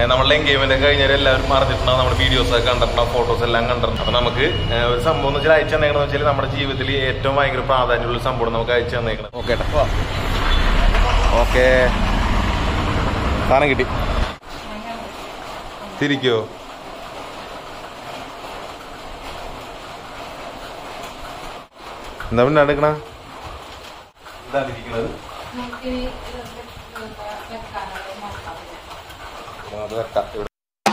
ഏഹ് നമ്മളുടെ എൻഗേജ്മെന്റ് ഒക്കെ കഴിഞ്ഞാൽ എല്ലാവരും പറഞ്ഞിട്ടുണ്ടാവും നമ്മുടെ വീഡിയോസ് ഒക്കെ കണ്ടിട്ടുണ്ടാവും ഫോട്ടോസ് എല്ലാം കണ്ടിട്ടുണ്ട് അപ്പൊ നമുക്ക് ഏഹ് ഒരു സംഭവം എന്ന് വെച്ചാൽ അയച്ചു തന്നേക്കണെന്ന് വെച്ചാൽ നമ്മുടെ ജീവിതത്തിൽ ഏറ്റവും ഭയങ്കര പ്രാധാന്യമുള്ള ഒരു സംഭവം നമുക്ക് അയച്ചു തന്നേക്കണം ഓക്കെ ഓക്കെ സാധനം കിട്ടി തിരിക്കോ എന്താ പിന്നെ എടുക്കണ എന്താണ് ഇരിക്കണത് അത് വെക്കാം ഇവിടെ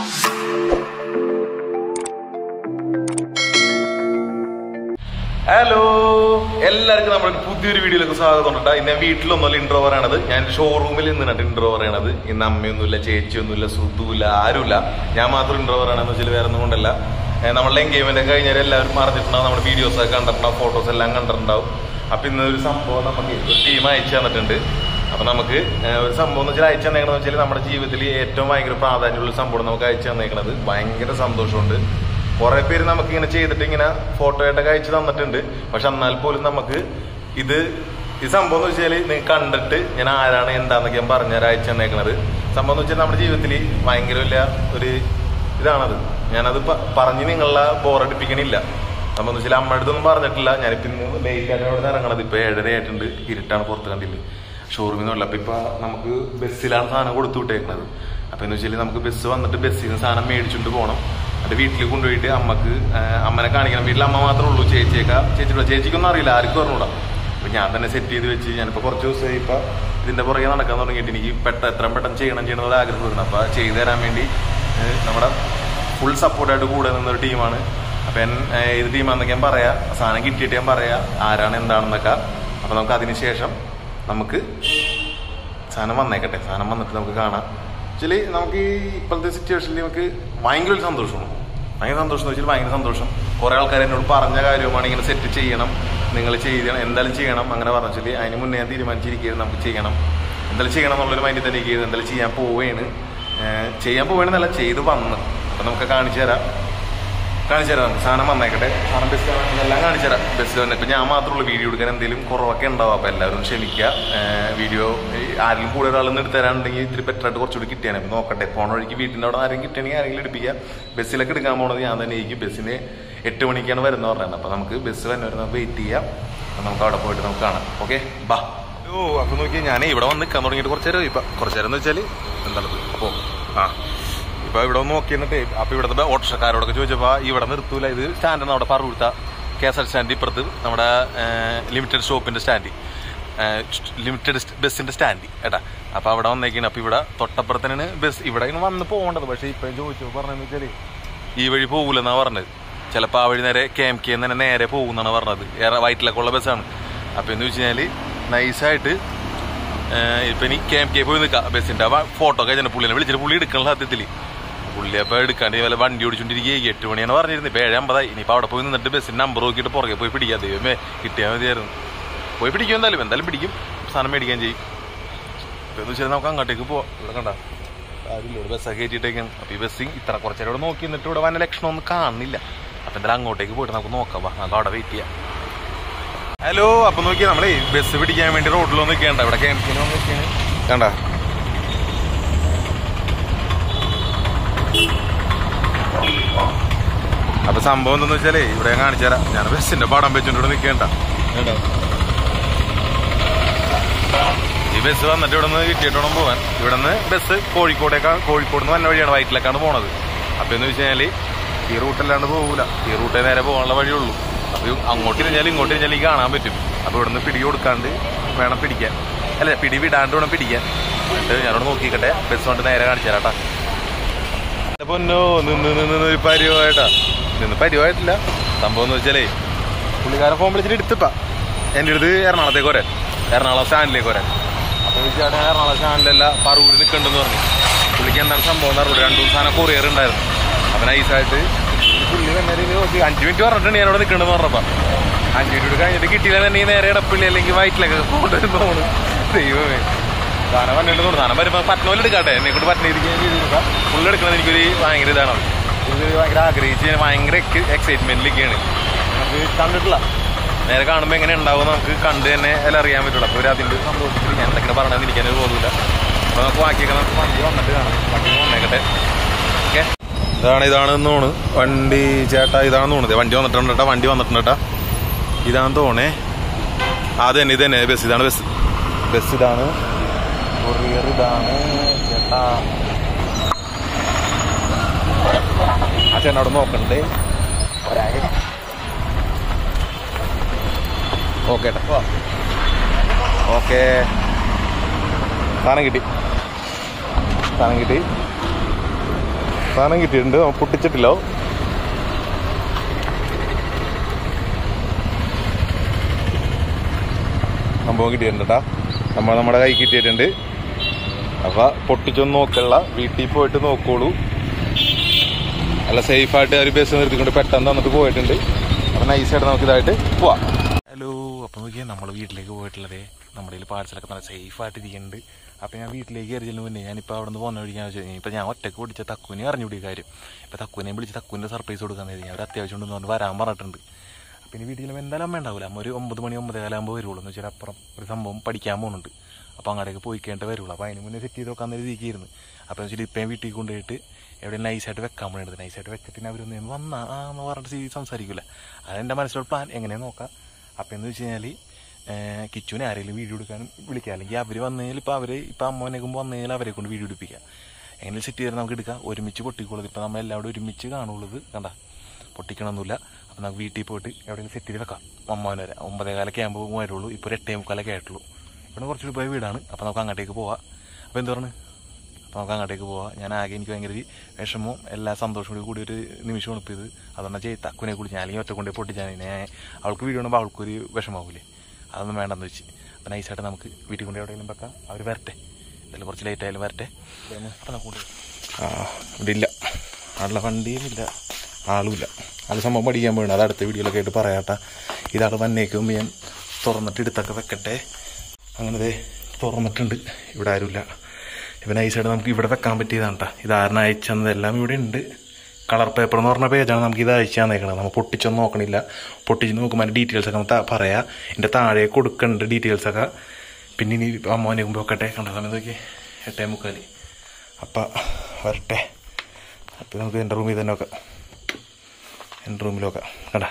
ഹലോ എല്ലാവർക്കും നമ്മുടെ പുതിയൊരു വീഡിയോയിലേക്ക് സ്വാഗതം ഉണ്ട് ഇന്ന് ഞാൻ വീട്ടിലൊന്നുമല്ല ഇൻട്രോ പറയണത് ഞാൻ ഷോറൂമിൽ നിന്നിട്ട് ഇൻട്രോ പറയണത് ഇന്ന് അമ്മയൊന്നുമില്ല ചേച്ചിയൊന്നുമില്ല സുധുല്ല ആരുമില്ല ഞാൻ മാത്രം ഇൻട്രോ പറയണമെന്ന് വെച്ചാൽ വേറെ ഒന്നും കൊണ്ടല്ല ഏഹ് നമ്മളുടെ എൻഗേജ്മെന്റ് ഒക്കെ കഴിഞ്ഞാൽ എല്ലാവരും പറഞ്ഞിട്ടുണ്ടാവും നമ്മുടെ വീഡിയോസ് ഒക്കെ കണ്ടിട്ടുണ്ടാവും ഫോട്ടോസ് എല്ലാം കണ്ടിട്ടുണ്ടാവും അപ്പൊ ഇന്നൊരു സംഭവം നമുക്ക് ഒരു ടീം അയച്ചു തന്നിട്ടുണ്ട് അപ്പൊ നമുക്ക് ഏഹ് ഒരു സംഭവം എന്ന് വെച്ചാൽ അയച്ചു തന്നേക്കണെന്ന് വെച്ചാൽ നമ്മുടെ ജീവിതത്തിൽ ഏറ്റവും ഭയങ്കര പ്രാധാന്യമുള്ള സംഭവം നമുക്ക് അയച്ചു തന്നേക്കണത് ഭയങ്കര സന്തോഷമുണ്ട് കുറെ പേര് നമുക്ക് ഇങ്ങനെ ചെയ്തിട്ട് ഇങ്ങനെ ഫോട്ടോ ആയിട്ടൊക്കെ അയച്ചു തന്നിട്ടുണ്ട് പക്ഷെ എന്നാൽ പോലും നമുക്ക് ഇത് ഈ സംഭവം എന്ന് വെച്ചാൽ നിങ്ങൾ കണ്ടിട്ട് ഞാൻ ആരാണ് എന്താന്നൊക്കെ ഞാൻ പറഞ്ഞുതരാം അയച്ചു തന്നേക്കണത് സംഭവം എന്ന് വെച്ചാൽ നമ്മുടെ ജീവിതത്തിൽ ഭയങ്കര വലിയ ഒരു ഇതാണത് ഞാനത് പ- പറഞ്ഞ് നിങ്ങളെ ബോറടിപ്പിക്കണില്ല സംഭവം എന്ന് വെച്ചാൽ അമ്മയുടെ അടുത്തൊന്നും പറഞ്ഞിട്ടില്ല ഞാനിപ്പോ ഇന്ന് ലേറ്റ് ആയിട്ട് അവിടെ ഇറങ്ങണത് ഇപ്പൊ ഏഴര ആയിട്ടുണ്ട് ഇരുട്ടാണ് പുറത്ത് കണ്ടില്ല ഷോറൂമിൽ നിന്നുള്ള അപ്പൊ ഇപ്പൊ നമുക്ക് ബസ്സിലാണ് സാധനം കൊടുത്തു വിട്ടേക്കണത് അപ്പൊ എന്ന് വെച്ചാൽ നമുക്ക് ബസ് വന്നിട്ട് ബസ്സിൽ നിന്ന് സാധനം മേടിച്ചുകൊണ്ട് പോകണം എന്നിട്ട് വീട്ടിൽ കൊണ്ടുപോയിട്ട് അമ്മക്ക് ആ, അമ്മനെ കാണിക്കണം വീട്ടിൽ അമ്മ മാത്രമേ ഉള്ളൂ ചേച്ചിയൊക്കെ ചേച്ചിയുടെ ചേച്ചിക്കൊന്നും അറിയില്ല ആർക്കും അറിഞ്ഞൂടാ അപ്പൊ ഞാൻ തന്നെ സെറ്റ് ചെയ്ത് വെച്ച് ഞാനിപ്പോ കുറച്ച് ദിവസമായി ഇപ്പൊ ഇതിന്റെ പുറകെ നടക്കാൻ തുടങ്ങിയിട്ട് എനിക്ക് പെട്ടെന്ന് എത്രയും പെട്ടെന്ന് ചെയ്യണം ചെയ്യണം എന്നുള്ള ആഗ്രഹം വരുന്നത് അപ്പൊ ചെയ്തു തരാൻ വേണ്ടി ഏ, നമ്മുടെ ഫുൾ സപ്പോർട്ടായിട്ട് കൂടെ നിന്നൊരു ടീമാണ് അപ്പൊ ഞാൻ ഏ, ഇത് ടീമാണെന്നൊക്കെ ഞാൻ പറയാ സാധനം കിട്ടിയിട്ട് ഞാൻ പറയാ ആരാണ് എന്താണെന്നൊക്കെ അപ്പൊ നമുക്ക് അതിന് ശേഷം നമുക്ക് സാധനം വന്നേക്കട്ടെ സാധനം വന്നിട്ട് നമുക്ക് കാണാം ആക്ച്വലി നമുക്ക് ഈ ഇപ്പോഴത്തെ സിറ്റുവേഷനിൽ നമുക്ക് ഭയങ്കര ഒരു സന്തോഷമാണ് ഭയങ്കര സന്തോഷം എന്ന് വെച്ചാൽ ഭയങ്കര സന്തോഷം കുറെ ആൾക്കാർ എന്നോട് പറഞ്ഞ കാര്യമാണ് ഇങ്ങനെ സെറ്റ് ചെയ്യണം നിങ്ങൾ ചെയ്യണം എന്തായാലും ചെയ്യണം അങ്ങനെ പറഞ്ഞു വെച്ചാൽ അതിന് മുന്നേ ഞാൻ തീരുമാനിച്ചിരിക്കുകയാണ് നമുക്ക് ചെയ്യണം എന്തായാലും ചെയ്യണം എന്നുള്ളൊരു മൈൻഡിൽ തന്നെ ഇരിക്കുകയാണ് എന്തായാലും ചെയ്യാൻ പോവുകയാണ് ഏഹ് ചെയ്യാൻ പോവുകയാണെന്നല്ല ചെയ്ത് വന്ന് അപ്പം നമുക്ക് കാണിച്ചു തരാം കാണിച്ചു തരാം നമുക്ക് സാധനം വന്നേക്കട്ടെ സാധനം ബസ് എല്ലാം കാണിച്ചു തരാം ബസ്സിൽ വന്നെ ഇപ്പം ഞാൻ മാത്രമുള്ള വീഡിയോ എടുക്കാൻ എന്തെങ്കിലും കുറവൊക്കെ ഉണ്ടാവും അപ്പം എല്ലാവരും ക്ഷമിക്കുക ഏഹ് വീഡിയോ ഈ ആരെങ്കിലും കൂടെ ഒരാളൊന്നും എടുത്ത് തരാനുണ്ടെങ്കിൽ ഇത്തിരി ബെറ്റർ ആയിട്ട് കുറച്ചുകൂടി കിട്ടിയാണ് അപ്പം നോക്കട്ടെ പോണ വഴിക്ക് വീട്ടിൻ്റെ അവിടെ ആരെങ്കിലും കിട്ടണമെങ്കിൽ ആരെങ്കിലും എടുപ്പിക്കുക ബസ്സിലൊക്കെ എടുക്കാൻ പോണത് ഞാൻ തന്നെ ആയിരിക്കും ബസ്സിന് എട്ട് മണിക്കാണ് വരുന്നത് പറഞ്ഞത് അപ്പം നമുക്ക് ബസ് തന്നെ വരുന്നത് വെയിറ്റ് ചെയ്യാം അപ്പം നമുക്ക് അവിടെ പോയിട്ട് നമുക്ക് കാണാം ഓക്കെ ബാ ഓ അപ്പൊ നോക്കി ഞാൻ ഇവിടെ വന്ന് നിൽക്കാൻ തുടങ്ങിയിട്ട് കുറച്ച് നേരം ഇപ്പൊ കുറച്ച് നേരം എന്ന് വെച്ചാൽ എന്താണത് അപ്പോ ആ ഇപ്പൊ ഇവിടെ ഒന്ന് നോക്കി എന്നിട്ട് അപ്പൊ ഇവിടുത്തെ ഓട്ടോഷക്കാരോടൊക്കെ ചോദിച്ചപ്പോ ഇവിടെ നിർത്തൂല ഇത് സ്റ്റാൻഡാണ് അവിടെ പറവൂർത്ത കെ എസ് ആർ സ്റ്റാൻഡ് ഇപ്പുറത്ത് നമ്മുടെ ലിമിറ്റഡ് ഷോപ്പിന്റെ സ്റ്റാൻഡ് ലിമിറ്റഡ് ബസ്സിന്റെ സ്റ്റാൻഡ് ഏട്ടാ അപ്പൊ അവിടെ വന്നേക്കാണ് അപ്പൊ ഇവിടെ തൊട്ടപ്പുറത്തനാണ് ബസ് ഇവിടെ ഇങ്ങനെ വന്ന് പോകേണ്ടത് പക്ഷെ ഇപ്പൊ ചോദിച്ചു പറഞ്ഞെന്ന് വെച്ചാല് ഈ വഴി പോകൂലെന്നാ പറഞ്ഞത് ചിലപ്പോൾ ആ വഴി നേരെ കെ എം കെ തന്നെ നേരെ പോകുന്നാണ് പറഞ്ഞത് ഏറെ വയറ്റിലൊക്കെ ഉള്ള ബസ്സാണ് അപ്പൊ എന്ന് വെച്ച് കഴിഞ്ഞാല് നൈസായിട്ട് ഇപ്പൊ ഇനി കെ എം കെ പോയി നിൽക്കാം ബസ്സിന്റെ ഫോട്ടോ ഒക്കെ ചെന്ന പുള്ളിനെ വിളിച്ചിട്ട് പുള്ളി എടുക്കണ സത്യത്തില് പുള്ളി അപ്പൊ എടുക്കാണ്ട് വല്ല വണ്ടി ഓടിച്ചോണ്ടിരിക്കുക എട്ട് മണിയാണ് പറഞ്ഞിരുന്നത് ഇപ്പൊ ഏഴ് അമ്പതായി ഇനിയിപ്പോ അവിടെ പോയി നിന്നിട്ട് ബസ്സിന്റെ നമ്പർ നോക്കിയിട്ട് പുറകെ പോയി പിടിക്കാം ദൈവമേ കിട്ടിയാൽ മതിയായിരുന്നു പോയി പിടിക്കും എന്തായാലും എന്തായാലും പിടിക്കും സാധനം മേടിക്കാൻ ചെയ്യും ഇപ്പൊ എന്ന് വെച്ചാൽ നമുക്ക് അങ്ങോട്ടേക്ക് പോവാം ഇവിടെ കണ്ട ആരില്ല ഇവിടെ ബസ്സൊക്കെ കയറ്റിയിട്ടേക്കാണ് അപ്പൊ ഈ ബസ് ഇത്ര കുറച്ചേരം ഇവിടെ നോക്കി നിന്നിട്ട് ഇവിടെ വന്ന ലക്ഷണമൊന്നും കാണുന്നില്ല അപ്പൊ എന്തായാലും അങ്ങോട്ടേക്ക് പോയിട്ട് നമുക്ക് നോക്കാം വാ നമുക്ക് അവിടെ വെയിറ്റ് ചെയ്യാം ഹലോ അപ്പൊ നോക്കി നമ്മളെ ബസ് പിടിക്കാൻ വേണ്ടി റോഡിലൊന്നും നിൽക്കേണ്ട ഇവിടെ ക്യാമ്പിനോ നിൽക്കാണ് കണ്ട അപ്പൊ സംഭവം എന്താന്ന് വെച്ചാലേ ഇവിടെ ഞാൻ കാണിച്ചു തരാം ഞാൻ ബസ്സിന്റെ പടം വെച്ചോണ്ട് ഇവിടെ നിൽക്കേണ്ട ഈ ബസ് വന്നിട്ട് ഇവിടെ നിന്ന് കിട്ടിയിട്ട് വേണം പോവാൻ ഇവിടെ നിന്ന് ബസ് കോഴിക്കോടേക്കാണ് കോഴിക്കോട് നിന്ന് വന്ന വഴിയാണ് വയറ്റിലേക്കാണ് പോണത് അപ്പൊ എന്ന് വെച്ച് കഴിഞ്ഞാല് ഈ റൂട്ടല്ലാണ്ട് പോകൂല ഈ റൂട്ടേ നേരെ പോകാനുള്ള വഴിയുള്ളൂ അപ്പൊ ഈ അങ്ങോട്ട് തിരിഞ്ഞാൽ ഇങ്ങോട്ട് തിരിഞ്ഞാൽ ഈ കാണാൻ പറ്റും അപ്പൊ ഇവിടെ നിന്ന് പിടി കൊടുക്കാണ്ട് വേണം പിടിക്കാൻ അല്ല പിടി വിടാണ്ട് വേണം പിടിക്കാൻ എന്നിട്ട് ഞാനോട് നോക്കിക്കട്ടെ ബസ് കൊണ്ട് നേരെ കാണിച്ചു തരാട്ടാ എന്റെ പൊന്നോ നിന്ന് നിന്ന് നിന്ന് ഒരു പരിവായിട്ടാ നിന്ന് പരിവായിട്ടില്ല സംഭവം എന്ന് വെച്ചാലേ പുള്ളിക്കാരൻ ഫോൺ വിളിച്ചിട്ട് എടുത്തിപ്പാ എൻ്റെ അടുത്ത് എറണാകുളത്തേക്ക് വരാൻ എറണാകുളം സ്റ്റാൻഡിലേക്ക് വരാൻ അപ്പൊ ചേട്ടാ എറണാകുളം സ്റ്റാൻഡിലല്ല പറവൂര് നിൽക്കണ്ടെന്ന് പറഞ്ഞു പുള്ളിക്ക് എന്താണ് സംഭവം എന്ന് അറിയില്ല രണ്ടു ദിവസം സാധനം കൊറിയർ ഉണ്ടായിരുന്നു അപ്പൊ നൈസായിട്ട് പുള്ളി തന്നെ നോക്കി അഞ്ചു മിനിറ്റ് പറഞ്ഞിട്ടുണ്ട് ഞാൻ അവിടെ നിൽക്കണ്ടെന്ന് പറഞ്ഞപ്പോ അഞ്ചു മിനിറ്റ് കഴിഞ്ഞിട്ട് കിട്ടിയില്ലെന്നുണ്ടെങ്കിൽ നേരെ ഇടപ്പള്ളി അല്ലെങ്കിൽ വയറ്റിലൊക്കെ കൊണ്ടുവരുന്ന തോന്നുന്നു ദൈവമേ സാധനം പറഞ്ഞിട്ട് തോന്നുന്നു സാധനം വരുമ്പോൾ പറ്റുന്ന പോലെ എടുക്കാട്ടെ എന്നെ കൊണ്ട് പറ്റുന്ന രീതിക്ക് ഞാൻ ചെയ്ത് കൊടുക്കാം ഫുള്ള് എടുക്കണത് എനിക്കൊരു ഭയങ്കര ഇതാണ് എനിക്കൊരു ഭയങ്കര ആഗ്രഹിച്ച് ഞാൻ ഭയങ്കര എക്സൈറ്റ്മെന്റിലൊക്കെയാണ് നമുക്ക് കണ്ടിട്ടില്ല നേരെ കാണുമ്പോൾ എങ്ങനെ ഉണ്ടാവും നമുക്ക് കണ്ട് തന്നെ എല്ലാം അറിയാൻ പറ്റുള്ളൂ അപ്പോൾ ഒരു അതിൻ്റെ സന്തോഷത്തിൽ ഞാൻ എന്തൊക്കെ പറയണമെന്ന് എനിക്കതിന് തോന്നില്ല അപ്പോൾ നമുക്ക് ബാക്കിയൊക്കെ നമുക്ക് വണ്ടി വന്നിട്ട് കാണാം വണ്ടി വന്നേക്കട്ടെ ഓക്കെ ഇതാണ് ഇതാണെന്ന് തോണ് വണ്ടി ചേട്ടാ ഇതാണെന്ന് തോന്നുന്നത് വണ്ടി വന്നിട്ടുണ്ട് കേട്ടാ വണ്ടി വന്നിട്ടുണ്ട് കേട്ടാ ഇതാണെന്ന് തോണേ ആ, അത് തന്നെ ഇത് തന്നെ ബസ് ഇതാണ് ബസ് ബസ് ഇതാണ് കൊറിയർ ഇതാണ് ചേട്ടാ ആ ചേട്ടൻ അവിടെ നോക്കണ്ടേ ഓക്കെ ഏട്ടാ ഓക്കെ സാധനം കിട്ടി സാധനം കിട്ടി സാധനം കിട്ടിയിട്ടുണ്ട് അവൻ പൊട്ടിച്ചിട്ടില്ലോ സംഭവം കിട്ടിയിട്ടുണ്ട് കേട്ടാ നമ്മൾ നമ്മുടെ കൈ കിട്ടിയിട്ടുണ്ട് അപ്പൊ പൊട്ടിച്ചൊന്നും നോക്കല്ല വീട്ടിൽ പോയിട്ട് നോക്കോളൂ നല്ല സേഫായിട്ട് ഒരു ബസ് നിർത്തിക്കൊണ്ട് പെട്ടെന്ന് വന്നിട്ട് പോയിട്ടുണ്ട് അപ്പൊ നൈസായിട്ട് നമുക്ക് ഇതായിട്ട് പോവാം ഹലോ അപ്പൊ നോക്കിയാൽ നമ്മൾ വീട്ടിലേക്ക് പോയിട്ടുള്ളത് നമ്മുടെ കയ്യിൽ പാഴ്സലൊക്കെ നല്ല സേഫായിട്ട് ഇരിക്കുന്നുണ്ട് അപ്പൊ ഞാൻ വീട്ടിലേക്ക് കയറി ചെല്ലുന്ന മുന്നേ ഞാനിപ്പോൾ അവിടെ നിന്ന് പോകുന്ന വഴിക്കാൻ വെച്ചാൽ ഇപ്പൊ ഞാൻ ഒറ്റക്ക് പിടിച്ച തക്കുവിനെ അറിഞ്ഞുകൂടി കാര്യം ഇപ്പൊ തക്കുവിനെ വിളിച്ച് തക്കുവിന്റെ സർപ്രൈസ് കൊടുക്കാൻ നേരി ഞാൻ ഒരു അത്യാവശ്യം ഉണ്ടെന്ന് പറഞ്ഞ് വരാൻ പറഞ്ഞിട്ടുണ്ട് പിന്നെ വീട്ടിൽ ചെല്ലുമ്പോൾ എന്തായാലും അമ്മ ഉണ്ടാവില്ല അമ്മ ഒരു ഒമ്പത് മണി ഒമ്പത് കാലാകുമ്പോൾ വരുള്ളൂ എന്ന് വെച്ചാൽ അപ്പുറം ഒരു സംഭവം പഠിക്കാൻ പോകുന്നുണ്ട് അപ്പോൾ അങ്ങോട്ടേക്ക് പോയി കഴിഞ്ഞിട്ട് വരുള്ളൂ അപ്പോൾ അതിന് മുന്നേ സെറ്റ് ചെയ്ത് വെക്കാൻ നേരം ഇരിക്കുന്നു അപ്പോൾ എന്ന് വെച്ചാൽ ഇപ്പം വീട്ടിൽ കൊണ്ടുപോയിട്ട് എവിടെ നൈസായിട്ട് വെക്കാൻ വേണ്ടത് നൈസായിട്ട് വെച്ചിട്ട് അവരൊന്ന് വന്നാ ആ എന്ന് പറഞ്ഞിട്ട് ചെയ്ത് സംസാരിക്കില്ല അതെൻ്റെ മനസ്സിലുള്ള പ്ലാൻ എങ്ങനെയാന്ന് നോക്കാം അപ്പം എന്ന് വെച്ച് കഴിഞ്ഞാൽ കിച്ചുവിനെ ആരെങ്കിലും വീഡിയോ എടുക്കാനും വിളിക്കാം അല്ലെങ്കിൽ അവർ വന്നതിൽ ഇപ്പോൾ അവർ ഇപ്പോൾ അമ്മനെക്കുമ്പോൾ വന്നതിൽ അവരെ കൊണ്ട് വീഡിയോ എടുപ്പിക്കാം എങ്ങനെ സെറ്റ് ചെയ്താൽ നമുക്ക് എടുക്കാം ഒരുമിച്ച് പൊട്ടിക്കുള്ളത് ഇപ്പോൾ നമ്മൾ എല്ലാവരും ഒരുമിച്ച് കാണുള്ളത് കണ്ട പൊട്ടിക്കണമൊന്നുമില്ല അപ്പം നമുക്ക് വീട്ടിൽ പോയിട്ട് എവിടെയെങ്കിലും സെറ്റ് ചെയ്ത് വെക്കാം അമ്മാവന് വരെ ഒമ്പതേ കാലൊക്കെ ആകുമ്പോൾ വരുള്ളൂ ഇപ്പോൾ ഒരു എട്ടേ മുക്കാലൊക്കെ ആയിട്ടുള്ളൂ ഇവിടെ കുറച്ചുകൂടി പോയ വീടാണ് അപ്പോൾ നമുക്ക് അങ്ങോട്ടേക്ക് പോവാം അപ്പോൾ എന്ത് പറഞ്ഞു അപ്പോൾ നമുക്ക് അങ്ങോട്ടേക്ക് പോവാം ഞാൻ ആകെ എനിക്ക് ഭയങ്കര ഒരു വിഷമവും എല്ലാ സന്തോഷവും കൂടി കൂടി ഒരു നിമിഷമാണ് ഇപ്പോൾ ഇത് അതുകൊണ്ട് ചെയ്ത് തക്കുനെ കുളിച്ച് ഞാൻ അല്ലെങ്കിൽ ഒറ്റ കൊണ്ടേ പൊട്ടിച്ചാൽ ഞാൻ അവൾക്ക് വീഡിയോ കാണുമ്പോൾ അവൾക്കൊരു വിഷമാവൂലേ അതൊന്നും വേണ്ടെന്ന് വെച്ച് അപ്പം നൈസായിട്ട് നമുക്ക് വീട്ടിൽ കൊണ്ട് എവിടെയെങ്കിലും വെക്കാം അവർ വരട്ടെ എന്തായാലും കുറച്ച് ലേറ്റ് ആയാലും വരട്ടെ അപ്പം നമുക്ക് കൊണ്ടുപോയി. ആ ഇവിടെ ഇല്ല ആളുടെ വണ്ടിയും ഇല്ല ആളുമില്ല ആൾ സംഭവം പഠിക്കാൻ പോയിട്ടുണ്ട് അത് അടുത്ത വീഡിയോയിലൊക്കെ ആയിട്ട് പറയാട്ടാ ഇതാൾ വന്നേക്കും ഞാൻ തുറന്നിട്ട് എടുത്തൊക്കെ വെക്കട്ടെ അങ്ങനെ ദേ തുറന്നിട്ടുണ്ട് ഇവിടെ ആരുമില്ല ഇവൻ ഐസായിട്ട് നമുക്ക് ഇവിടെ വെക്കാൻ പറ്റിയതാണ് കേട്ടോ ഇത് ആറിന് അയച്ചതെല്ലാം ഇവിടെ ഉണ്ട് കളർ പേപ്പർ എന്ന് പറഞ്ഞ പേജാണ് നമുക്ക് ഇത് അയച്ചു തന്നേക്കണത് നമ്മൾ പൊട്ടിച്ചൊന്നും നോക്കണില്ല പൊട്ടിച്ച് നോക്കുമ്പോൾ അതിൻ്റെ ഡീറ്റെയിൽസ് ഒക്കെ നമുക്ക് പറയാം എൻ്റെ താഴെ കൊടുക്കുന്നുണ്ട് ഡീറ്റെയിൽസ് ഒക്കെ പിന്നെ ഇനി അമ്മോനെ മുമ്പ് വെക്കട്ടെ കണ്ട സമയത്ത് നോക്കി എട്ടേ മുക്കാല് അപ്പം വരട്ടെ അപ്പം നമുക്ക് എൻ്റെ റൂമിൽ തന്നെ വെക്കാം എൻ്റെ റൂമിലൊക്കെ കണ്ട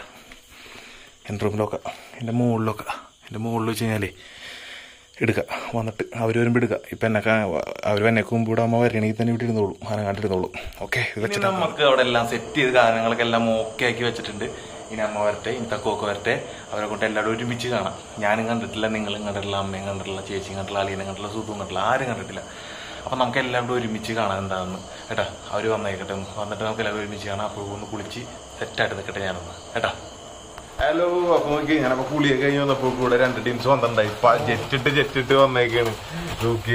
എൻ്റെ റൂമിലൊക്കെ എൻ്റെ മുകളിലൊക്കെ എൻ്റെ മുകളിൽ വെച്ച് കഴിഞ്ഞാലേ എടുക്കുക വന്നിട്ട് അവർ വരുമ്പോൾ എടുക്കുക ഇപ്പം എന്നെ അവർ എന്നെ മുമ്പ് ഇവിടെ അമ്മ വരണമെങ്കിൽ തന്നെ ഇവിടെ ഇരുന്നോളും അങ്ങനെ കണ്ടിരുന്നോളും ഓക്കെ വെച്ചിട്ട് നമുക്ക് അവിടെ എല്ലാം സെറ്റ് ചെയ്ത് കാര്യങ്ങളൊക്കെ എല്ലാം ഓക്കെ ആക്കി വെച്ചിട്ടുണ്ട് ഇനി അമ്മ വരട്ടെ ഇനി തക്കോക്കെ വരട്ടെ അവരെ കൊണ്ട് എല്ലാവരും ഒരുമിച്ച് കാണാം ഞാനും കണ്ടിട്ടില്ല നിങ്ങളും കണ്ടിട്ടില്ല അമ്മയും കണ്ടിട്ടില്ല ചേച്ചിയും കണ്ടിട്ടില്ല അലീനും കണ്ടിട്ടില്ല സുധുവും കണ്ടിട്ടില്ല ആരും കണ്ടിട്ടില്ല അപ്പം നമുക്ക് എല്ലാവരും ഒരുമിച്ച് കാണാൻ എന്താണെന്ന് കേട്ടാ അവർ വന്നേക്കട്ടെ ഒന്ന്. വന്നിട്ട് നമുക്ക് എല്ലാവരും ഒരുമിച്ച് കാണാം അപ്പോൾ ഒന്ന് കുളിച്ച് സെറ്റായിട്ട് നിൽക്കട്ടെ ഞാനൊന്ന് കേട്ടാ ഹലോ അപ്പൊ നോക്കി ഞാനപ്പോ കുളിയൊക്കെ കഴിഞ്ഞ് വന്നപ്പോ കൂടെ രണ്ട് ടീംസ് വന്നിട്ടുണ്ടായി ജെറ്റിട്ട് ജെറ്റിട്ട് വന്നേക്കാണ് നോക്കി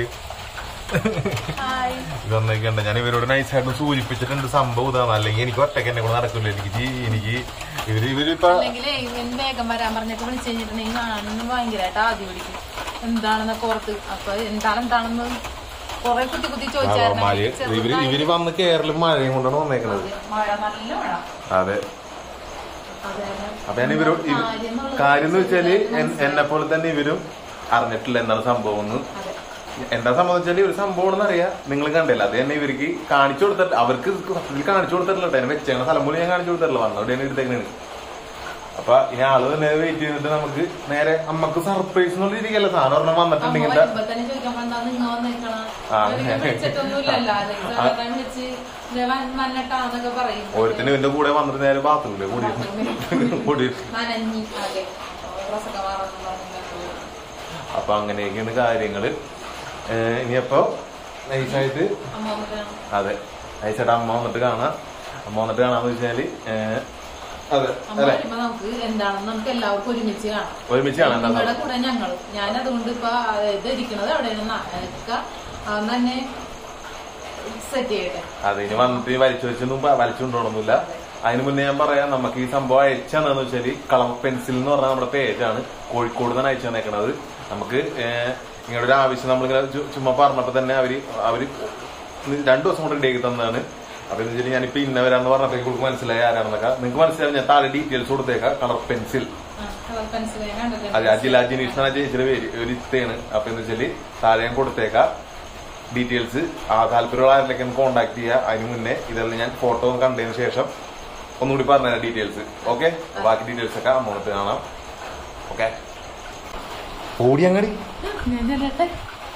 ഇത് വന്നേക്കണ്ട ഞാൻ ഇവരോട് നൈസായിട്ട് സൂചിപ്പിച്ചിട്ടുണ്ട് സംഭവം ഇതാണ് അല്ലെങ്കിൽ എനിക്ക് ഒറ്റയ്ക്ക് എന്നെ കൂടെ നടക്കില്ല എനിക്ക് ജീ- എനിക്ക് ഇവര് ഇവരിപ്പോ അല്ലെങ്കിലേ ഇവൻ വേഗം വരാൻ പറഞ്ഞിട്ട് വിളിച്ചു കഴിഞ്ഞിട്ടുണ്ടെങ്കിൽ ഞാനൊന്ന് ഭയങ്കരമായിട്ട് ആദ്യം പിടിക്കും എന്താണെന്നൊക്കെ ഓർത്ത് അപ്പൊ എന്താണ് എന്താണെന്ന് കൊറേ കുത്തി കുത്തി മഴ ഇവര് ഇവര് വന്ന് കേരളം മഴയും കൊണ്ടാണ് വന്നേക്കണത് മഴ നല്ല മഴ അതെ അത് കാരണം അപ്പൊ ഞാൻ ഇവരും ഇവ- കാര്യം എന്നുള്ളത് കാര്യം എന്ന് വെച്ചാല് എൻ- എന്നെ പോലെ തന്നെ ഇവരും അറിഞ്ഞിട്ടില്ല എന്താണ് സംഭവം എന്ന് അതെ. എന്താ സംബന്ധിച്ചാല് ഒരു സംഭവം അറിയാം നിങ്ങൾ കണ്ടില്ല അത് തന്നെ ഇവർക്ക് കാണിച്ചു കൊടുത്തിട്ട് അവർക്ക് സത്യത്തിൽ കാണിച്ചു കൊടുത്തിട്ടില്ല കേട്ടോ വെച്ചേക്കണ സ്ഥലം പോലും ഞാൻ കാണിച്ചു കൊടുത്തിട്ടില്ല വന്നോടെയാണ് എടുത്തേക്കണത് അപ്പൊ ഇനി ആള് തന്നെ വെയിറ്റ് ചെയ്തിട്ട് നമുക്ക് നേരെ അമ്മക്ക് സർപ്രൈസ് എന്നുള്ള രീതിക്കല്ല സാധനം ഒരെണ്ണം അമ്മ വന്നിട്ടുണ്ടെങ്കിൽ വരുമ്പോ തന്നെ ചോദിക്കാൻ എന്താ നിങ്ങ വന്നേക്കണ ആ. വിളിച്ചിട്ടൊന്നുമില്ലല്ലോ അല്ലെങ്കിൽ സാധാരണ വിളിച്ച് ദേ വൻ- വന്നിട്ടാന്നൊക്കെ പറയും ഓരോരുത്തരും ഇവന്റെ കൂടെ വന്നിട്ട് നേരെ ബാത്റൂമില് കൂടി കൂടി നനഞ്ഞി അതെ ഡ്രസ്സൊക്കെ മാറാന്ന് പറഞ്ഞു അപ്പൊ അങ്ങനെയൊക്കെയാണ് കാര്യങ്ങള് ഏഹ് ഇനിയപ്പോ നൈസായിട്ട് അമ്മ വന്നിട്ട് അതെ നൈസായിട്ട് അമ്മ വന്നിട്ട് കാണാം അമ്മ വന്നിട്ട് കാണാന്ന് വെച്ചാല് ഏഹ് അതെ അമ്മ അല്ലെ വരുമ്പോ നമുക്ക് എന്താണെന്ന് നമുക്ക് എല്ലാവർക്കും ഒരുമിച്ച് കാണാം ഒരുമിച്ച് കാണാം എന്താ നിങ്ങളുടെ കൂടെ ഞങ്ങളും ഞാൻ അതുകൊണ്ട് ഇപ്പൊ ഇത് ഇരിക്കുന്നത് എവിടെയാണ് ഒക്കെ അന്ന് തന്നെ സെറ്റ് ചെയ്യട്ടെ അത് ഇനി വന്നിട്ട് ഈ വലിച്ചു വെച്ചൊന്നും വലിച്ചുകൊണ്ടോണൊന്നുമില്ല അതിന് മുന്നേ ഞാൻ പറയാം നമുക്ക് ഈ സംഭവം അയച്ചാന്ന് വെച്ചാല് കളർ പെൻസിൽ എന്ന് പറഞ്ഞാൽ നമ്മുടെ പേജാണ് കോഴിക്കോട് തന്നെ അയച്ചു തന്നേക്കണത് നമുക്ക് ഏഹ്, ഇങ്ങനെ ഒരു ആവശ്യം നമ്മളിങ്ങനെ ചു- ചുമ്മാ പറഞ്ഞപ്പോ തന്നെ അവര് അവര് രണ്ടു ദിവസം കൊണ്ട് റെഡിയാക്കി തന്നതാണ് അപ്പൊ എന്ന് വെച്ചാൽ ഞാനിപ്പോ ഇന്നവരാന്ന് പറഞ്ഞപ്പോ നിങ്ങൾക്ക് മനസ്സിലായി ആരാണെന്നൊക്കെ നിങ്ങൾക്ക് മനസ്സിലായി ഞാൻ താഴെ ഡീറ്റെയിൽസ് കൊടുത്തേക്കാം കളർ പെൻസിൽ കളർ പെൻസിൽ ഞാൻ അതെ അജില ജിനീഷ് എന്നാണ് ചേച്ചിയുടെ പേര് ഒരു ഇത്തയാണ് അപ്പൊ എന്ന് വെച്ചാല് താഴെ ഞാൻ കൊടുത്തേക്കാം ഡീറ്റെയിൽസ് ആ താല്പര്യമുള്ള ആരിലേക്ക് കോൺടാക്ട് ചെയ്യുക അതിന് മുന്നേ ഇതെല്ലാം ഞാൻ ഫോട്ടോ കണ്ടതിന് ശേഷം ഒന്നുകൂടി പറഞ്ഞുതരാം ഡീറ്റെയിൽസ് ഓക്കെ ബാക്കി ഡീറ്റെയിൽസ് ഒക്കെ അമ്മോണത്ത് കാണാം ഓക്കെ ഓടി അങ്ങടി ഞാൻ ചെല്ലട്ടെ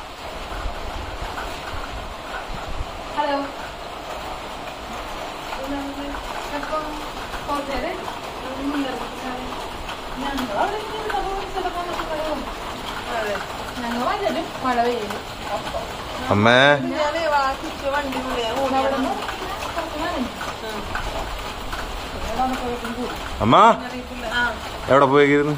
ഹലോ ഞങ്ങൾ വരും മഴ പെയ്യുന്നു അമ്മേ ഞാനേ വാക്കിച്ച് വണ്ടി വിളിയാ അവിടെ നിന്ന് കുറച്ച് നനഞ്ഞു. ഇവിടെ വന്നപ്പോഴേക്കും കൂടി. അമ്മ എവിടെ പോയിരുന്നു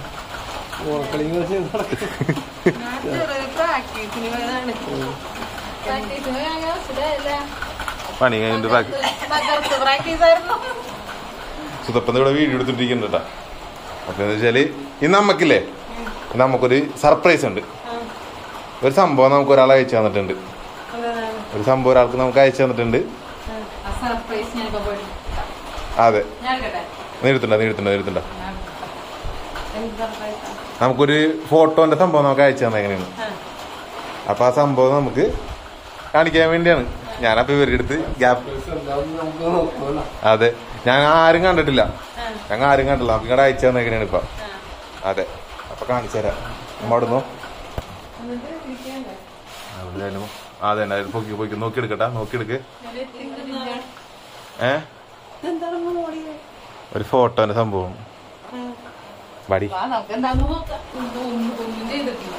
ഞാൻ ചെറിയ പ്രാക്ടീസിന് പോയതാണ് പ്രാക്ടീസിന് ഞാൻ അവസരമില്ല. പണി കഴിഞ്ഞിട്ട് ബാക്കി മകൾക്ക് പ്രാക്ടീസ് ആയിരുന്നു സുതപ്പന്ന് ഇവിടെ വീഡിയോ എടുത്തിട്ടിരിക്കുന്നുണ്ട് കേട്ടാ അപ്പൊ എന്താ വെച്ചാല് ഇന്ന് നമുക്കില്ലേ ഇന്ന് നമുക്കൊരു സർപ്രൈസ് ഉണ്ട് ഒരു സംഭവം നമുക്ക് ഒരാൾ അയച്ചു തന്നിട്ടുണ്ട് ഒരു സംഭവം ഒരാൾക്ക് നമുക്ക് അയച്ചു തന്നിട്ടുണ്ട് ആ സർപ്രൈസ് ഞാനിപ്പോ പോയി അതെ ഞാൻ എടുക്കട്ടെ നേരിട്ടുണ്ടോ നേരിട്ടുണ്ടോ നേരിട്ടുണ്ടോ ഞാൻ എടുക്കട്ടെ. എന്ത് സർപ്രൈസ് നമുക്കൊരു ഫോട്ടോന്റെ സംഭവം നമുക്ക് അയച്ചു തന്നെ എങ്ങനെയാണ് അപ്പൊ ആ സംഭവം നമുക്ക് കാണിക്കാൻ വേണ്ടിയാണ് ഞാനപ്പോ ഇവരുടെ അടുത്ത് ഗ്യാപ്പ് അതെ ഞാൻ ആരും കണ്ടിട്ടില്ല ഞങ്ങൾ ആരും കണ്ടില്ല നമുക്ക് ഇങ്ങോട്ട് അയച്ചു തന്നെ എങ്ങനെയാണ് ഇപ്പൊ അതെ അപ്പൊ കാണിച്ചു തരാം നമ്മ അവിടുന്ന് എന്നിട്ട് ഇരിക്കണ്ടേ? എവിടെയായാലും അതെ തന്നെ പൊക്കി പൊക്കി നോക്കിയെടുക്കട്ടാ നോക്കിയെടുക്ക് ഞാൻ എത്തിക്കുന്നില്ല. ഏ എന്താണ് മോളി ഒരു ഫോട്ടോന്റെ സംഭവം വടി വാ, നമുക്ക് എന്താന്ന് നോക്കാം. ഒന്നും ഒന്നും- ഒന്നും ചെയ്തിട്ടില്ല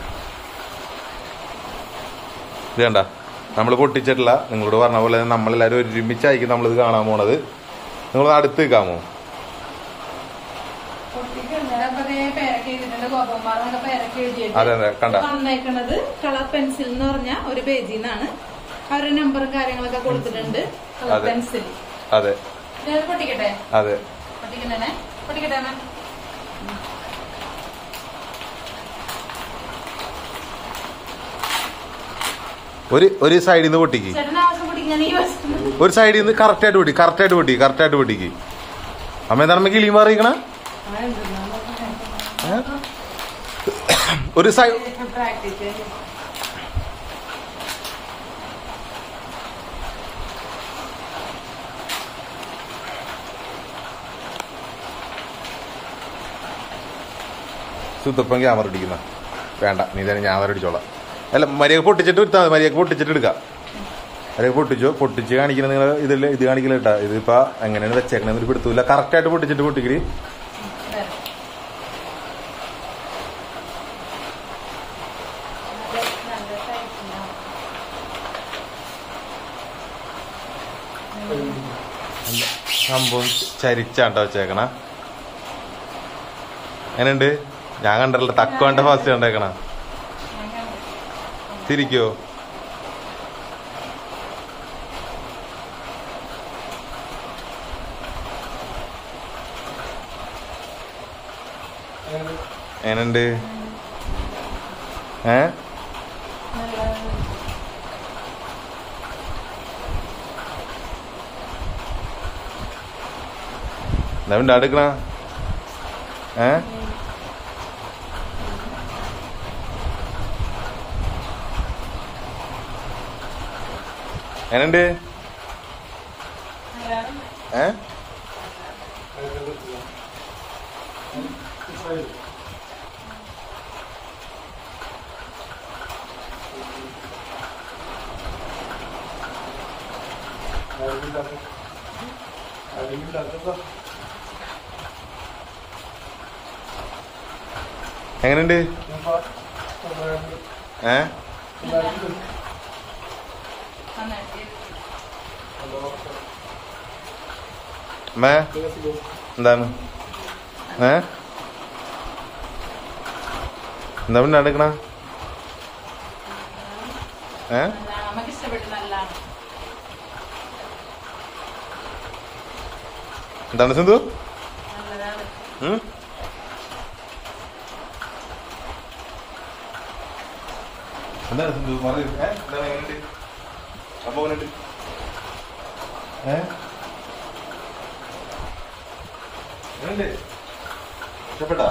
ഇത് കണ്ട നമ്മൾ പൊട്ടിച്ചിട്ടില്ല നിങ്ങളോട് പറഞ്ഞ പോലെ നമ്മളെല്ലാരും ഒരുമിച്ചായിരിക്കും നമ്മളിത് കാണാൻ പോണത് നിങ്ങൾ അടുത്ത് നിൽക്കാമോ ഞാനപ്പോ ദേ പേരൊക്കെ എഴുതിയിട്ടുണ്ട്. ഗോപകുമാർ എന്നൊക്കെ പേരൊക്കെ എഴുതിയിട്ട് അതെ അതെ കണ്ട വന്നേക്കണത് കളർ പെൻസിൽ എന്ന് പറഞ്ഞ ഒരു പേജിൽ നിന്നാണ് അവരുടെ നമ്പറും കാര്യങ്ങളൊക്കെ കൊടുത്തിട്ടുണ്ട് കളർ അതെ. പെൻസിൽ അതെ ഞാൻ പൊട്ടിക്കട്ടെ അതെ പൊട്ടിക്കണ്ടേ പൊട്ടിക്കട്ടെ അമ്മ? ഒരു ഒരു സൈഡിൽ നിന്ന് പൊട്ടിക്ക് ചേട്ടൻ ആവശ്യം പൊട്ടിക്കാൻ ഈ വശത്ത് ഒരു സൈഡിൽ നിന്ന് കറക്റ്റ് ആയിട്ട് പൊട്ടി കറക്റ്റ് ആയിട്ട് പൊട്ടി കറക്റ്റ് ആയിട്ട് പൊട്ടിക്ക് അമ്മ എന്താണ് അമ്മ കിളിയും മാറിയിക്കണ ഒരു സൈഡ് പ്രാക്ടീസ് സുത്തപ്പം ക്യാമറ ഇടിക്കുന്ന വേണ്ട നീ തന്നെ ഞാൻ വേറെ അടിച്ചോളാം അല്ല മര്യാദ പൊട്ടിച്ചിട്ട് എടുത്താൽ മതി മര്യാദ പൊട്ടിച്ചിട്ട് എടുക്കാം മര്യാദ പൊട്ടിച്ചോ പൊട്ടിച്ച് കാണിക്കുന്ന നിങ്ങൾ ഇതിൽ ഇത് കാണിക്കില്ല കേട്ടാ ഇതിപ്പോ എങ്ങനെയാണ് വെച്ചേക്കണെന്ന് ഒരു പിടുത്തൂല കറക്റ്റ് ആയിട്ട് പൊട്ടിച്ചിട്ട് പൊട്ടിക്കല് സംഭവം ചരിച്ചാട്ടോ വെച്ചേക്കണ എങ്ങനെയുണ്ട് ഞാൻ കണ്ടല്ലോ തക്കോന്റെ ഫാസ്റ്റ് കണ്ടേക്കണ തിരിക്കോ എങ്ങനെയുണ്ട് ഏ എന്താ വേണ്ട അടുക്കണ ഏ എങ്ങനെയുണ്ട് ഏ എങ്ങനെയുണ്ട് ഏ മേ എന്താണ് ഏ എന്താ പിന്നെ അടുക്കണ ഏ നമുക്ക് ഇഷ്ടപ്പെട്ടു നല്ലതാണ് എന്താണ് സിന്ധു നല്ലതാണ് ഉം? എന്താണ് സിന്ധു പറയൂ ഏ എന്താണ് എങ്ങനെയുണ്ട് അപ്പൊ എങ്ങനെയുണ്ട് ഏ എങ്ങനെയുണ്ട് ഇഷ്ടപ്പെട്ടാ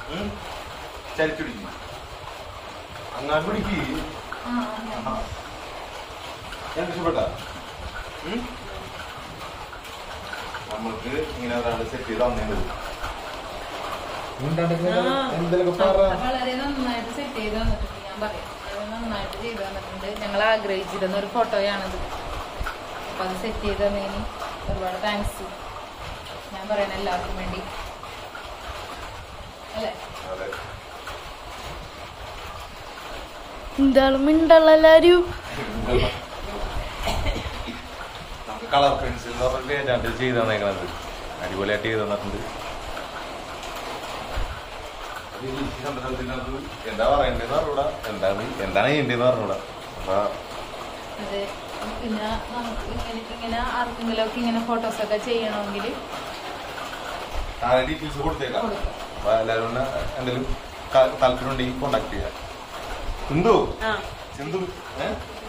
ചരിച്ചുടിക്ക് അങ്ങാട്ട് പിടിക്ക് ആ, ആ. എനിക്ക് ഇഷ്ടപ്പെട്ട നമ്മൾക്ക് ഇങ്ങനെ ഒരാൾ സെറ്റ് ചെയ്ത് തന്നേണ്ടത് എന്തെങ്കിലും പറ വളരെ നന്നായിട്ട് സെറ്റ് ചെയ്ത് തന്നിട്ടുണ്ട് ഞാൻ പറയാം വളരെ നന്നായിട്ട് ചെയ്ത് തന്നിട്ടുണ്ട് ഞങ്ങൾ ആഗ്രഹിച്ചിരുന്ന ഒരു ഫോട്ടോയാണത് അപ്പൊ അത് സെറ്റ് ചെയ്ത് തന്നതിന് ഒരുപാട് താങ്ക്സ് ഞാൻ പറയണ എല്ലാവർക്കും വേണ്ടി അല്ലേ അതെ എന്താണ് മിണ്ടുള്ള എല്ലാരും നമുക്ക് കളർ പെൻസിൽ എന്ന് പറഞ്ഞ പേജാണ്ട് ചെയ്ത് തന്നേക്കണത് അടിപൊളിയായിട്ട് ചെയ്ത് തന്നിട്ടുണ്ട് അത് ഈ സന്ദർഭത്തിനകത്ത് എന്താ പറയണ്ടേന്ന് പറഞ്ഞൂടാ എന്താണ് എന്താണ് ചെയ്യേണ്ടതെന്ന് പറഞ്ഞൂടാ അപ്പൊ അത് പിന്നെ നമുക്ക് ഇങ്ങനെ ഇങ്ങനെ ആർക്കെങ്കിലും ഒക്കെ ഇങ്ങനെ ഫോട്ടോസ് ഒക്കെ ചെയ്യണമെങ്കിൽ താഴെ ഡീറ്റെയിൽസ് കൊടുത്തേക്കാം കൊടുക്കാം. അപ്പൊ എല്ലാവരും ഒന്ന് എന്തെങ്കിലും ത- താല്പര്യം ഉണ്ടെങ്കിൽ കോണ്ടാക്ട് ചെയ്യാം സിന്ധു ആ സിന്ധു ഏ?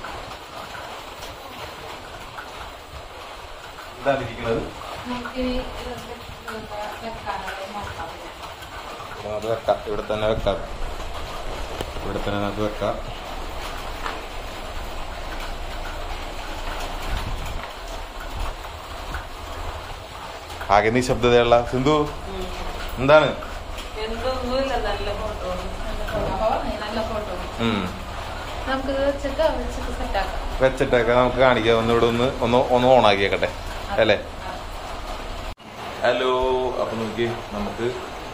എന്താണ് ഇരിക്കുന്നത് നമുക്ക് ഇതൊക്കെ വെക്കാനുള്ളത് നോക്കാം അത് വെക്കാം ഇവിടെ തന്നെ വെക്കാം ഇവിടെ തന്നെ നമുക്ക് വെക്കാം ആകെ നിശബ്ദതയുള്ള സിന്ധു എന്താണ് എന്തൊന്നുമില്ല നല്ല ഫോട്ടോ അപ്പൊ പറഞ്ഞു, നല്ല ഫോട്ടോ ഉം. നമുക്ക് വെച്ചിട്ട് വെച്ചിട്ട് സെറ്റാക്കാം വെച്ചിട്ടൊക്കെ നമുക്ക് കാണിക്കാം ഒന്ന് ഇവിടെ ഒന്ന് ഒന്ന് ഒന്ന് ഓണാക്കിയേക്കട്ടെ അല്ലേ ഹലോ അപ്പൊ നോക്കി നമുക്ക്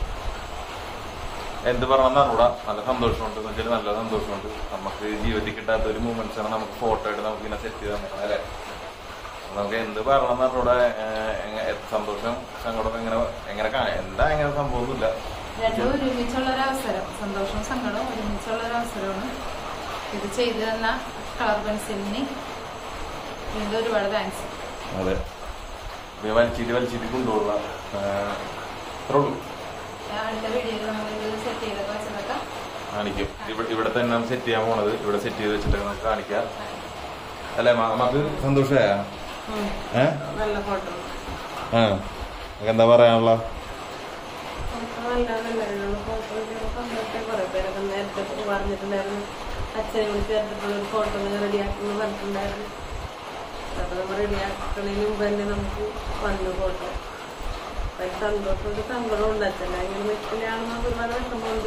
എന്ത് പറയണമെന്ന് അറിഞ്ഞൂടാ നല്ല സന്തോഷമുണ്ട് എന്ന് വെച്ചാൽ നല്ല സന്തോഷമുണ്ട് നമുക്ക് ജീവിതത്തിൽ കിട്ടാത്ത ഒരു മൂമെന്റ്സ് ആണ് നമുക്ക് ഫോട്ടോ ആയിട്ട് നമുക്ക് ഇങ്ങനെ സെറ്റ് ചെയ്ത് തന്നെ അല്ലേ നമുക്ക് എന്ത് പറയണമെന്ന് അറിഞ്ഞൂടാ ഏഹ്, എങ്ങ- എ- സന്തോഷം സങ്കടം എങ്ങനെ എങ്ങനെ കാ- എന്താ എങ്ങനെ സംഭവമൊന്നുമില്ല രണ്ടും ഒരുമിച്ചുള്ള ഒരു അവസരം സന്തോഷവും സങ്കടവും ഒരുമിച്ചുള്ള ഒരു അവസരമാണ് ഇത് ചെയ്തു തന്ന കളർ പെൻസിലിന് വീണ്ടും ഒരുപാട് താങ്ക്സ് അതെ ഇത് വലിച്ചിട്ട് വലിച്ചിട്ട് കൊണ്ടുപോകുക ഏഹ്, ഇത്രേ ഉള്ളൂ അടുത്ത വീഡിയോയിൽ നമ്മൾ ഇത് സെറ്റ് ചെയ്തൊക്കെ വെച്ചതൊക്കെ കാണിക്കും ഇവിടെ ഇവിടെ തന്നെ സെറ്റ് ചെയ്യാൻ പോണത് ഇവിടെ സെറ്റ് ചെയ്ത് വെച്ചിട്ട് നമുക്ക് കാണിക്കാം അല്ലേ മ- നമുക്ക് സന്തോഷമായ ഏ നല്ല ഫോട്ടോ ആ നമുക്ക് എന്താ പറയാനുള്ള നല്ല നല്ല ഫോട്ടോ കണ്ടിട്ട് കുറെ പേരൊക്കെ നേരത്തെ പറഞ്ഞിട്ടുണ്ടായിരുന്നു അച്ഛനെ വിളിച്ച് ചേർത്തിട്ടുള്ള ഒരു ഫോട്ടോ റെഡിയാക്കുന്നു പറഞ്ഞിട്ടുണ്ടായിരുന്നു അപ്പൊ നമ്മൾ റെഡിയാക്കുന്നതിന് മുമ്പ് തന്നെ നമുക്ക് വന്നു ഫോട്ടോ അപ്പൊ ഈ സന്തോഷമുണ്ട് സങ്കടമുണ്ട് അച്ഛനെ ഇങ്ങനെ നിൽക്കുന്നതാണെന്ന് ഒരുപാട് വിഷമമുണ്ട്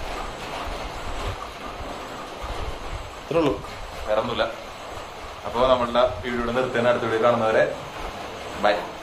ഇത്രേ ഉള്ളൂ വേറെ ഒന്നുമില്ല അപ്പോൾ നമ്മളുടെ വീഡിയോയുടെ നിർത്തുന്ന അടുത്ത വീഡിയോ കാണുന്നവരെ ബൈ